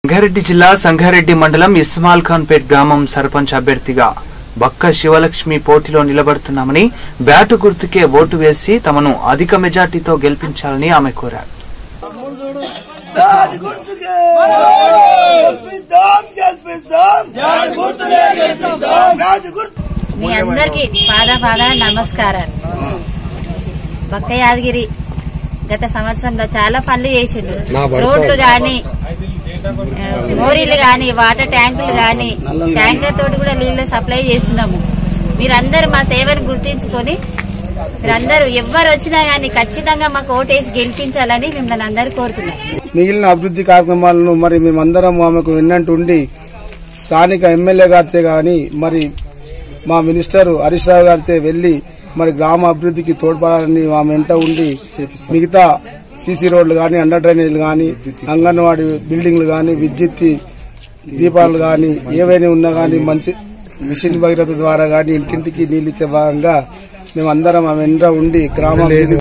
సంగారెడ్డి జిల్లా సంగారెడ్డి మండలం ఇస్మాల్ ఖాన్ పేట్ గ్రామం సర్పంచ్ అభ్యర్థిగా బక్క శివలక్ష్మి పోటీలో నిలబడుతున్నామని బ్యాటు గుర్తుకే ఓటు వేసి తమను అధిక మెజార్టీతో గెలిపించాలని ఆమె కోరారు దాని గుర్తుకే గెలిపిద్దాం గెలిపిద్దాం దాని గుర్తుకే గెలిపిద్దాం దాని గుర్తు మీ అందరికి పాద పాద నమస్కారాలు బక్క యాదగిరి గత సంవత్సరంలో చాలా పనులు చేసిండు రోడ్లు గాని ఆ, మోరీలు గాని వాటర్ ట్యాంకులు గాని ట్యాంకర్ తోటి కూడా నీళ్లు సప్లై చేస్తున్నాము మీరందరూ మా సేవను గుర్తించుకొని మీరందరూ ఎవ్వరు వచ్చినా గానీ ఖచ్చితంగా మాకు ఓటేసి గెలిపించాలని మిమ్మల్ని అందరూ కోరుతున్నాం మిగిలిన అభివృద్ధి కార్యక్రమాలను మరి మేమందరం ఆమెకు విన్నట్టుండి స్థానిక ఎమ్మెల్యే గారితే గాని మరి మా మినిస్టర్ హరీష్ రావు గారితే వెళ్లి మరి గ్రామ అభివృద్ధికి తోడ్పడాలని మా వెంట ఉండి మిగతా సీసీ రోడ్లు గాని అండర్ డ్రైనేజీలు గాని అంగన్వాడీ బిల్డింగ్లు గాని విద్యుత్ దీపాలు గాని ఏవైనా ఉన్నా గాని మంచి మిషన్ భగీరథ ద్వారా గాని ఇంటింటికి నీళ్ళు ఇచ్చే భాగంగా మేమందరం ఆ వెంట ఉండి గ్రామ